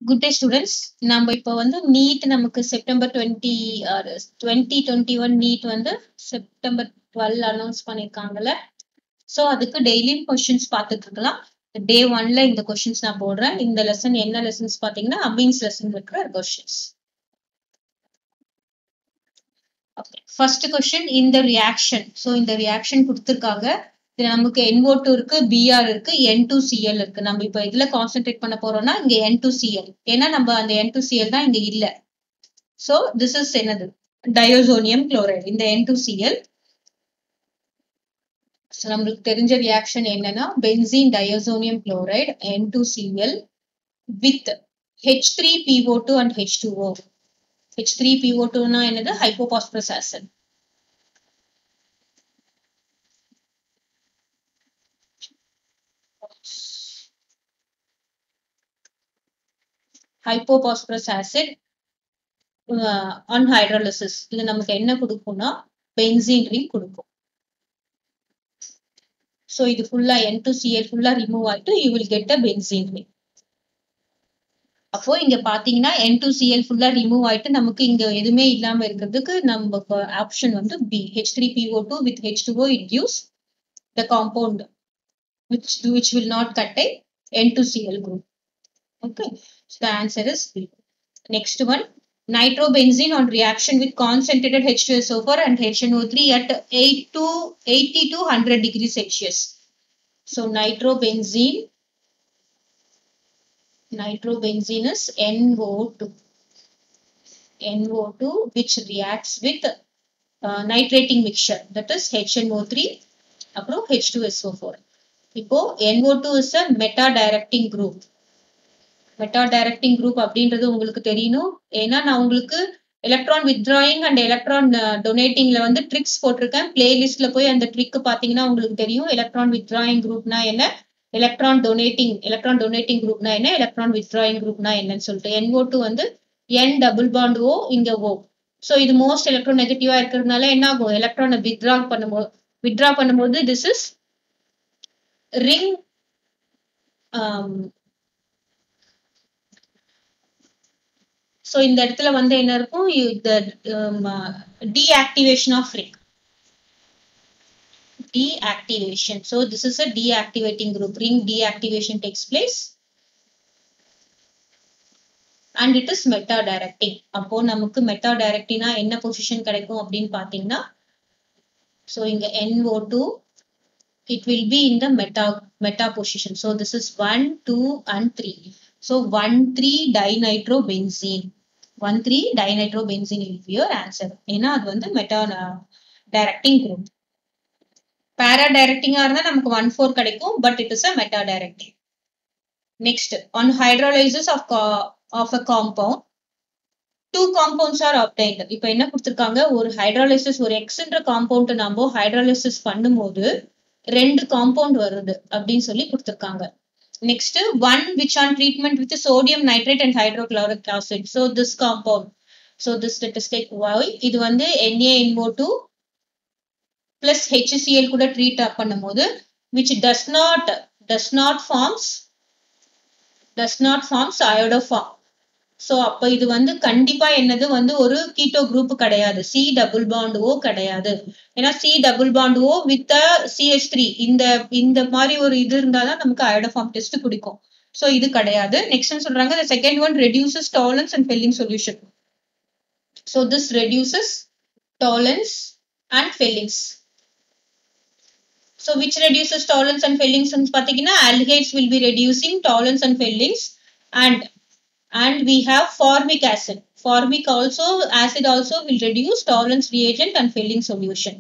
Good day students நம்ம இப்போ வந்து நீட் நமக்கு September twenty twenty twenty one NEET வந்து செப்டம்பர் டுவெல் அனௌன்ஸ் பண்ணியிருக்காங்கல்ல ஸோ அதுக்கு டெய்லியும் கொஷின்ஸ் பார்த்துட்டு இருக்கலாம் டே ஒன்ல இந்த கொஷின்ஸ் நான் போடுறேன் இந்த லெசன் என்ன லெசன்ஸ் பார்த்தீங்கன்னா அமீன்ஸ் லெசன் இருக்கிற கொஷின்ஸ் ஓகே ஃபர்ஸ்ட் கொஸ்டின் இந்த ரியாக்ஷன் ஸோ இந்த ரியாக்ஷன் கொடுத்துருக்காங்க இது நமக்கு என்ஓ டூ இருக்கு பிஆர் இருக்கு என் டூ சிஎல் இருக்கு நம்ம இப்போ இதுல கான்சென்ட்ரேட் பண்ண போறோம்னா இங்க என் டூ சிஎல் ஏன்னா நம்ம அந்த என் டூ சிஎல் தான் இங்க இல்ல ஸோ திஸ் இஸ் என்னது டயோசோனியம் குளோரைடு இந்த என் டூ சிஎல் நம்மளுக்கு தெரிஞ்ச ரியாக்ஷன் என்னன்னா benzene diazonium chloride N two CL with H three PO two and H two O H three PO டூனா என்னது hypophosphorous acid hypophosphorous acid on hydrolysis இது நமக்கு என்ன கொடுக்கும்னா பென்சீன் ரிங் கொடுக்கும் ஸோ இது ஃபுல்லா என் டு சிஎல் ஃபுல்லா ரிமூவ் ஆயிட்டு you will get a benzene ring அப்போ இங்க பாத்தீங்கன்னா என் டு சிஎல் ஃபுல்லா ரிமூவ் ஆயிட்டு நமக்கு இங்க எதுவுமே இல்லாம இருக்கிறதுக்கு நம்ம ஆப்ஷன் வந்து P H three PO two with H two O it gives the compound which which will not கட்டை N two CL group okay so the answer is b next one nitrobenzene on reaction with concentrated h2so4 and hno3 at 8 to 80 to 100 degrees celsius so nitrobenzene nitrobenzene is no2 no2 which reacts with uh, nitrating mixture that is hno3 அப்புறம் h2so4 இப்போ no2 is a meta directing group meta directing group அப்படின்றது உங்களுக்கு தெரியணும் ஏன்னா நான் உங்களுக்கு electron withdrawing and electron டொனேட்டிங்ல வந்து ட்ரிக்ஸ் போட்டிருக்கேன் பிளேலிஸ்ட்ல போய் அந்த ட்ரிக் பாத்தீங்கன்னா உங்களுக்கு தெரியும் எலக்ட்ரான் வித்ராயிங் குரூப்னா என்ன எலக்ட்ரான் டொனேட்டிங் எலக்ட்ரான் டொனேட்டிங் குரூப்னா என்ன எலக்ட்ரான் வித்ராயிங் குரூப்னா என்னன்னு சொல்லிட்டு என்ஓ டூ வந்து என் டபுள் பாண்ட் ஓ இங்க ஓ ஸோ இது மோஸ்ட் எலக்ட்ரான் நெகட்டிவா இருக்கிறதுனால என்ன ஆகும் எலக்ட்ரானை வித்ரா பண்ணும்போது வித்ரா பண்ணும்போது திஸ் இஸ் ரிங் ஸோ இந்த இடத்துல வந்து என்ன இருக்கும் deactivation of ring deactivation so this is a deactivating group ring deactivation takes place and it is meta directing அப்போ நமக்கு meta directing என்ன பொசிஷன் கிடைக்கும் அப்படின்னு பாத்தீங்கன்னா so இங்க NO2 it will be in the meta meta position so this is 1 2 and 3 so 1 3 dinitrobenzene 1 3 dinitrobenzene will be your answer ஏன்னா அது வந்து மெட்டா டைரக்டிங் குரூப் பேரா டைரக்டிங்கா இருந்தா நமக்கு ஒன் ஃபோர் கிடைக்கும் but it is a meta directing next on hydrolysis of of a compound two compounds are obtained இப்போ என்ன கொடுத்துருக்காங்க ஒரு ஹைட்ராலிசிஸ் ஒரு எக்ஸ்ன்ற காம்பவுண்ட் நம்ம ஹைட்ராலிசிஸ் பண்ணும்போது ரெண்டு காம்பவுண்ட் வருது அப்படின்னு சொல்லி கொடுத்துருக்காங்க next one which on treatment with sodium nitrate and hydrochloric acid so this compound so this statistic why இது வந்து என்ஏஎன்ஓ டூ பிளஸ் ஹெச்சிசிஎல் கூட ட்ரீட் பண்ணும்போது which does not does not forms does not forms iodoform so அப்போ இது வந்து கண்டிப்பா என்னது வந்து ஒரு கீட்டோ குரூப் கிடையாது சி டபுள் பாண்ட் ஓ கிடையாது ஏன்னா C double bond O with C H three இந்த இந்த மாதிரி ஒரு இது இருந்தாதான் நமக்கு அயோடோஃபார்ம் டெஸ்ட் பிடிக்கும் ஸோ இது கிடையாது நெக்ஸ்ட் சொல்றாங்க the second one reduces tolerance and filling solution so this reduces tolerance and fillings so which reduces tolerance and fillings பாத்தீங்கன்னா aldehydes will be reducing tolerance and fillings and and we have formic acid formic also acid also will reduce tolerance reagent and filling solution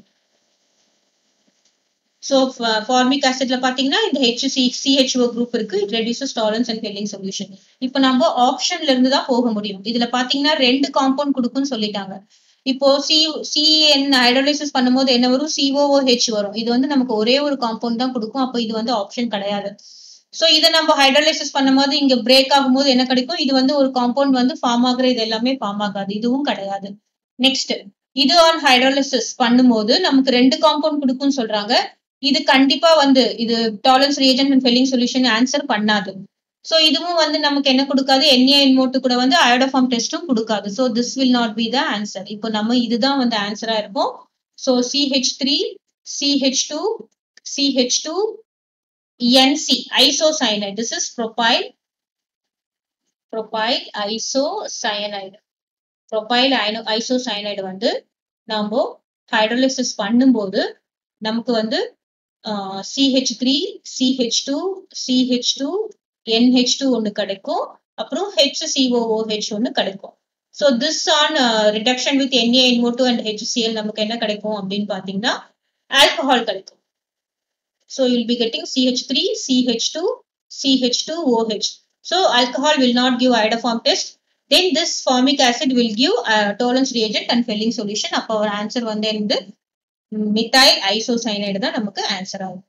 so formic acidல பாத்தீங்கன்னா இந்த HC CHO group இருக்கு it reduces tolerance and filling solution இப்போ நம்ம ஆப்ஷன்ல இருந்து தான் போக முடியும் இதுல பாத்தீங்கன்னா ரெண்டு காம்பவுண்ட் கொடுக்குன்னு சொல்லிட்டாங்க இப்போ சி சிஎன் ஹைட்ரோலைசிஸ் பண்ணும்போது என்ன வரும் சிஓஓஹெச் வரும் இது வந்து நமக்கு ஒரே ஒரு காம்பவுண்ட் தான் கொடுக்கும் அப்போ இது வந்து ஆப்ஷன் கிடையாது ஸோ இதை நம்ம ஹைட்ரோலைசிஸ் பண்ணும்போது இங்க பிரேக் ஆகும்போது என்ன கிடைக்கும் இது வந்து ஒரு காம்பவுண்ட் வந்து ஃபார்ம் ஆகுற இது எல்லாமே ஃபார்ம் ஆகாது இதுவும் கிடையாது நெக்ஸ்ட் இது ஆன் ஹைட்ரோலிசிஸ் பண்ணும்போது நமக்கு ரெண்டு காம்பவுண்ட் கொடுக்கும்னு சொல்றாங்க இது கண்டிப்பா வந்து இது Tollens reagent and Fehling solution answer பண்ணாது ஸோ இதுவும் வந்து நமக்கு என்ன கொடுக்காது என்ஏ என்மோட்டு கூட வந்து அயோடோஃபார்ம் டெஸ்ட்டும் கொடுக்காது so this will not be the answer இப்போ நம்ம இதுதான் வந்து ஆன்சரா இருக்கும் so C H three C H two C H two N C isocyanide this is propyl propyl isocyanide propyl isocyanide வந்து நம்ம ஹைட்ரோலிசிஸ் பண்ணும்போது நமக்கு வந்து C H three C H two C H two N H two ஒன்று கிடைக்கும் அப்புறம் ஹெச்சிஓஓஹெச் ஒன்று கிடைக்கும் so this on reduction with N A N O two and H C L நமக்கு என்ன கிடைக்கும் அப்படின்னு பார்த்தீங்கன்னா ஆல்கஹால் கிடைக்கும் so you'll be getting C H three C H two C H two O H so alcohol will not give iodoform test then this formic acid will give uh, tolerance reagent and Fehling solution அப்போ ஒரு answer வந்து இந்த methyl isocyanide தான் நமக்கு answer ஆகும்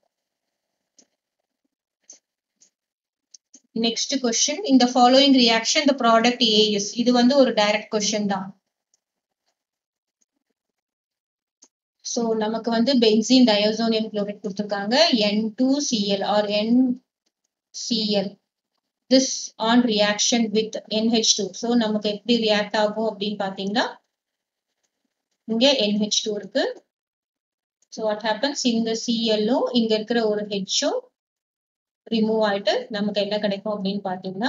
next question இந்த following reaction the product as இது வந்து ஒரு டைரக்ட் கொஸ்டின் தான் ஸோ நமக்கு வந்து பென்சீன் டயோசோனியம் குளோரைட் கொடுத்துருக்காங்க N two CL R N CL this on reaction with NH2. So நமக்கு எப்படி ரியாக்ட் ஆகும் அப்படின்னு பார்த்தீங்கன்னா இங்க NH2 இருக்கு ஸோ வாட் ஹேப்பன்ஸ் இந்த சிஎல்லோ இங்க இருக்கிற ஒரு ஹெச்சோ ரிமூவ் ஆயிட்டு நமக்கு என்ன கிடைக்கும் அப்படின்னு பார்த்தீங்கன்னா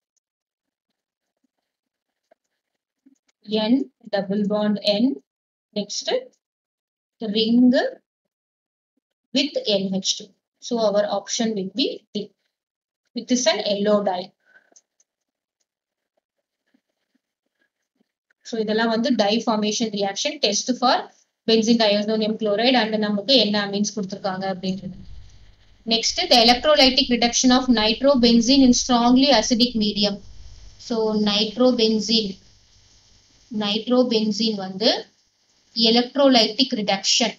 N double bond N next ring with NH2. So our option will be D. It is an yellow dye. So இதெல்லாம் வந்து dye formation reaction test for benzene diazonium chloride and நமக்கு என்ன அமீன்ஸ் கொடுத்துருக்காங்க அப்படின்றது next the electrolytic reduction of nitro benzene in strongly acidic medium so nitro benzene nitro benzene வந்து electrolytic reduction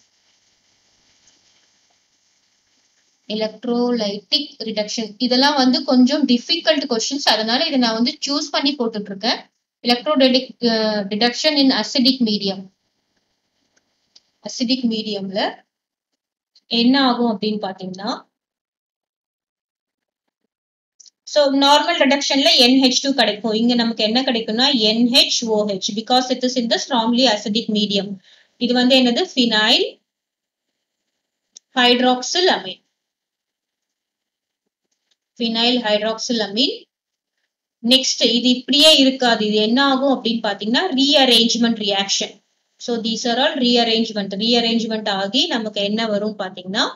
electrolytic reduction இதெல்லாம் வந்து கொஞ்சம் டிஃபிகல்ட் கொஸ்டின்ஸ் அதனால இதை நான் வந்து சூஸ் பண்ணி போட்டுட்டு இருக்கேன் electrolytic reduction in acidic medium acidic மீடியம்ல என்ன ஆகும் அப்படின்னு பாத்தீங்கன்னா ஸோ நார்மல் ரிடக்ஷன்ல என்ஹெச் டூ கிடைக்கும் இங்க நமக்கு என்ன கிடைக்கும்னா N H O H because it is in the strongly acidic medium இது வந்து என்னது phenyl hydroxyl amine phenyl hydroxyl amine next இது இப்படியே இருக்காது இது என்ன ஆகும் அப்படின்னு பாத்தீங்கன்னா rearrangement reaction so these are all rearrangement rearrangement ஆகி நமக்கு என்ன வரும் பாத்தீங்கன்னா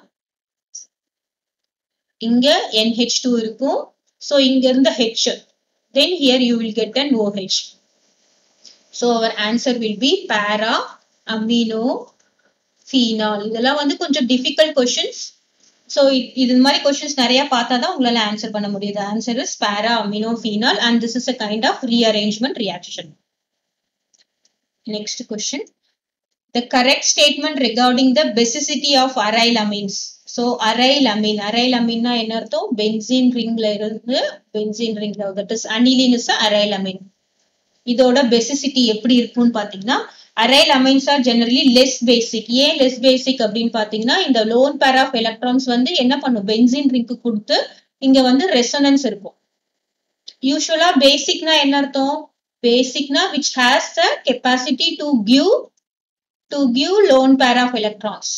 இங்க என்ஹெச் டூ இருக்கும் ஸோ இங்க இருந்த H then here you will get an O H so our answer will be para amino phenol இதெல்லாம் வந்து கொஞ்சம் டிஃபிகல்ட் கொஷின்ஸ் ஸோ இது மாதிரி கொஸ்டின்ஸ் நிறைய பார்த்தா தான் உங்களால ஆன்சர் பண்ண முடியுது answer is para amino phenol and this is a kind of rearrangement reaction next question the correct statement regarding the basicity of aryl amines so aryl amine aryl அமீன்னா என்ன அர்த்தம் பென்சின் ரிங்ல இருந்து பென்சின் ரிங்ல that is aniline is aryl amine இதோட basicity எப்படி இருக்கும்னு பாத்தீங்கன்னா aryl amines are generally less basic ஏன் லெஸ் பேசிக் அப்படின்னு பாத்தீங்கன்னா இந்த லோன் பேர் ஆஃப் எலக்ட்ரான்ஸ் வந்து என்ன பண்ணும் பென்சின் ரிங்க்கு கொடுத்து இங்க வந்து ரெசனன்ஸ் இருக்கும் யூஸ்வலா பேசிக்னா என்ன அர்த்தம் பேசிக்னா which has the capacity to give to give lone pair of electrons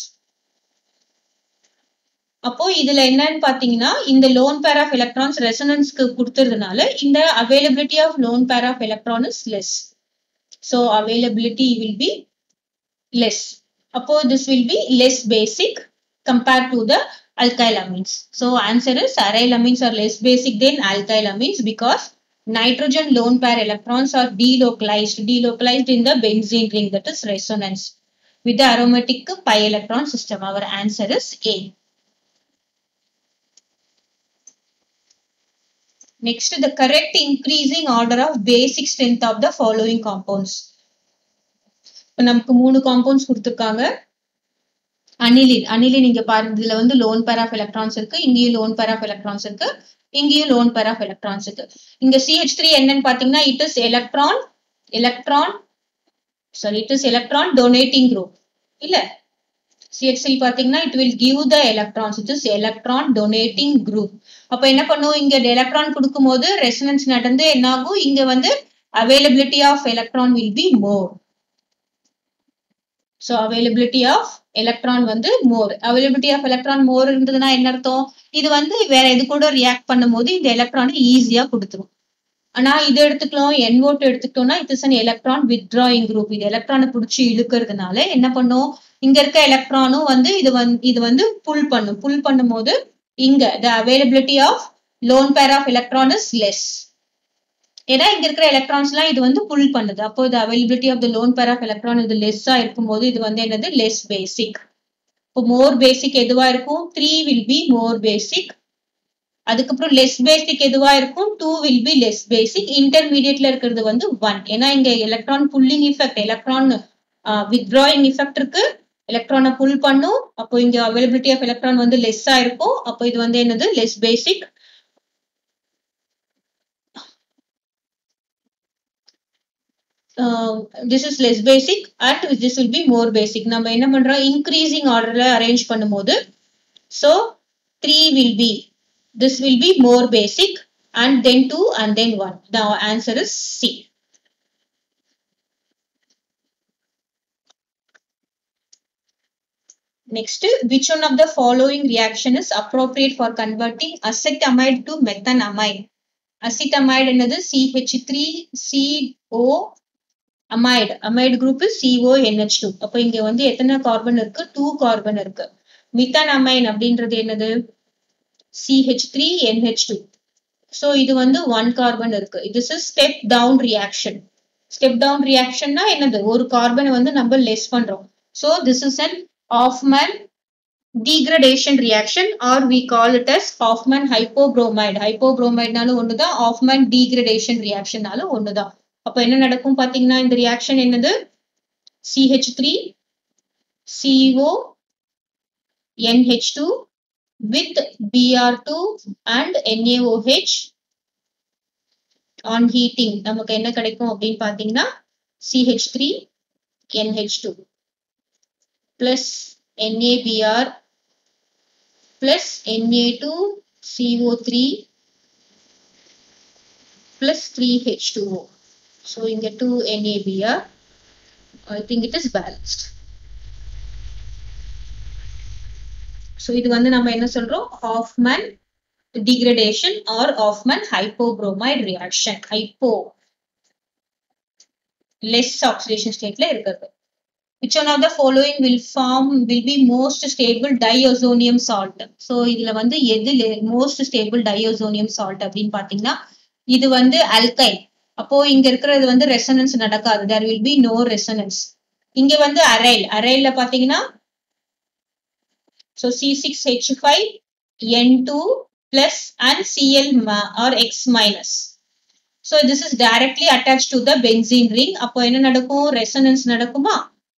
அப்போ இதுல என்னன்னு பாத்தீங்கன்னா இந்த லோன் பேர் ஆஃப் எலக்ட்ரான்ஸ் ரெசனன்ஸ்க்கு கொடுத்துறதுனால இந்த availability of lone pair of electron is less so availability will be less அப்போ this will be less basic compared to the alkyl amines so answer is aryl amines are less basic than alkyl amines because nitrogen lone pair electrons are delocalized delocalized in the benzene ring that is resonance with the aromatic pi electron system our answer is a Next, the correct increasing order of basic strength of the following compounds. இப்போ நமக்கு மூணு compounds கொடுத்துருக்காங்க aniline aniline இங்க பாருங்க இதுல வந்து loan pair of electrons இருக்கு இங்கேயும் லோன் பேர் ஆஃப் எலக்ட்ரான்ஸ் இருக்கு இங்கேயும் லோன் பேர் ஆஃப் எலக்ட்ரான்ஸ் இருக்கு இங்க சிஹெச் த்ரீ என்னன்னு பாத்தீங்கன்னா it is electron electron sorry it is electron donating group இல்ல CH3 பாத்தீங்கன்னா it will give the electrons it is electron donating group அப்ப என்ன பண்ணும் இங்க எலக்ட்ரான் கொடுக்கும்போது ரெசனன்ஸ் நடந்து என்ன ஆகும் இங்க வந்து availability of electron will be more so availability of electron வந்து more availability of electron more இருந்ததுன்னா என்ன அர்த்தம் இது வந்து வேற எது கூட ரியாக்ட் பண்ணும்போது இந்த எலக்ட்ரானை ஈஸியா கொடுத்துரும் ஆனா இது எடுத்துக்கலாம் என்வோட் எடுத்துக்கிட்டோம்னா it is an electron withdrawing group இது எலக்ட்ரானை பிடிச்சி இழுக்கிறதுனால என்ன பண்ணும் இங்க இருக்க எலக்ட்ரானும் வந்து இது வந்து இது வந்து புல் பண்ணும் புல் பண்ணும்போது இங்க the availability of lone pair of electron is less ஏன்னா இங்க இருக்கிற எலக்ட்ரான்ஸ் எல்லாம் இது வந்து புல் பண்ணுது அப்போ இது availability of the lone pair of electron இது லெஸ்ஸா இருக்கும்போது இது வந்து என்னது லெஸ் பேசிக் இப்போ மோர் பேசிக் எதுவா இருக்கும் three will be more basic அதுக்கப்புறம் லெஸ் பேசிக் எதுவா இருக்கும் two will be less basic இன்டர்மீடியட்ல இருக்கிறது வந்து ஒன் ஏன்னா இங்க electron pulling effect electron withdrawing effect இருக்கு எலக்ட்ரானை புல் பண்ணும் அப்போ இங்க அவைலபிலிட்டி ஆஃப் எலக்ட்ரான் வந்து லெஸ்ஸா இருக்கும் அப்போ இது வந்து என்னது less basic this is less basic and this will be more basic நம்ம என்ன பண்றோம் இன்க்ரீசிங் ஆர்டர்ல அரேஞ்ச் பண்ணும்போது so three will be this will be more basic and then 2 and then 1. The answer is C. Next, which one of the following reaction is appropriate for converting acetamide to methanamide? Acetamide என்னது CH3CO amide. Amide group is CONH2. அப்போ இங்க வந்து எத்தனை carbon இருக்கு? 2 carbon இருக்கு. methanamine அப்படின்றது என்னது? CH3NH2. So இது வந்து ஒன் கார்பன் இருக்கு. This is step down reaction. Step down reactionனா என்னது? ஒரு கார்பனை வந்து நம்ம லெஸ் பண்றோம். So this is an Hoffman degradation reaction or we call it as Hoffman hypobromide. Hypobromide ஒண்ணுதான் Hoffman degradation reaction ஒண்ணுதான். அப்ப என்ன நடக்கும் பாத்தீங்கன்னா இந்த ரியாக்ஷன் என்னது? CH3 CO NH2 with Br2 and NaOH on heating நமக்கு என்ன கிடைக்கும் அப்படின்னு பாத்தீங்கன்னா CH3 NH2 plus NaBr plus Na2 CO3 plus 3H2O. So இங்க 2 NaBr I think it is balanced. So இது வந்து நம்ம என்ன சொல்றோம் Hofmann degradation or Hoffman hypobromide reaction. Hypo less oxidation stateல இருக்கிறது. Which one of the following will form will be most stable diazonium salt? So இதுல வந்து எது most stable diazonium salt அப்படின்னு பாத்தீங்கன்னா இது வந்து alkyne. அப்போ இங்க இருக்கிறது வந்து ரெசனன்ஸ் நடக்காது. There will be no resonance. இங்க வந்து அரைல் அரைல்ல பாத்தீங்கன்னா So C6H5 N2 plus and Cl or X minus. So this is directly attached to the benzene ring. அப்போ என்ன நடக்கும் resonance நடக்குமா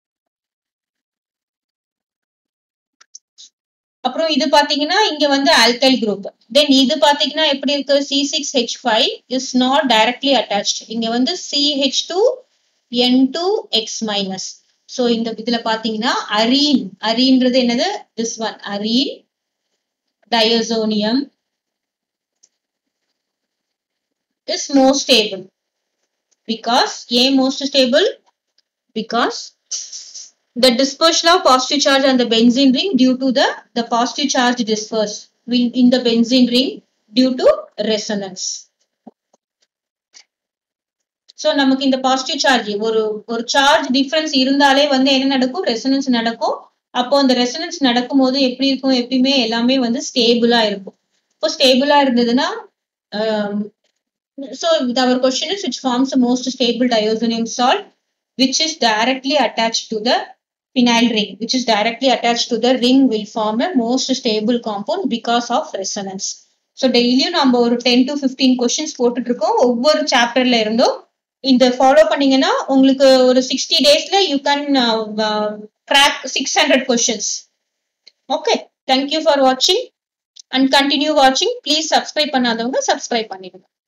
அப்புறம் இது பாத்தீங்கன்னா இங்க வந்து alkyl group தென் இது பாத்தீங்கன்னா எப்படி இருக்கு C6H5 is not directly attached இங்க வந்து CH2 N2 X minus so இந்த இதுல பாத்தீங்கன்னா அரீன் அரீன்றது என்னது this one arene diazonium is more stable because A most stable because the dispersion of positive charge on the benzene ring due to the the positive charge disperse in the benzene ring due to resonance. So நமக்கு இந்த positive charge ஒரு ஒரு charge difference இருந்தாலே வந்து என்ன நடக்கும் resonance நடக்கும் அப்போ அந்த ரெசனன்ஸ் நடக்கும் போது எப்படி இருக்கும் எப்பயுமே எல்லாமே வந்து ஸ்டேபிளா இருக்கும் இப்போ ஸ்டேபிளா இருந்ததுன்னா so our question is which forms most stable diazonium salt which is directly attach to the phenyl ring which is directly attached to the ring will form a most stable compound because of resonance. So டெய்லியும் நம்ம ஒரு ten to fifteen questions போட்டுட்டு இருக்கோம் ஒவ்வொரு சாப்டர்ல இருந்தும் இந்த follow பண்ணீங்கன்னா உங்களுக்கு ஒரு சிக்ஸ்டி டேஸ்ல you can crack six hundred questions okay thank you for வாட்சிங் அண்ட் கண்டினியூ வாட்சிங் ப்ளீஸ் சப்ஸ்கிரைப் பண்ணாதவங்க சப்ஸ்கிரைப் பண்ணிடுங்க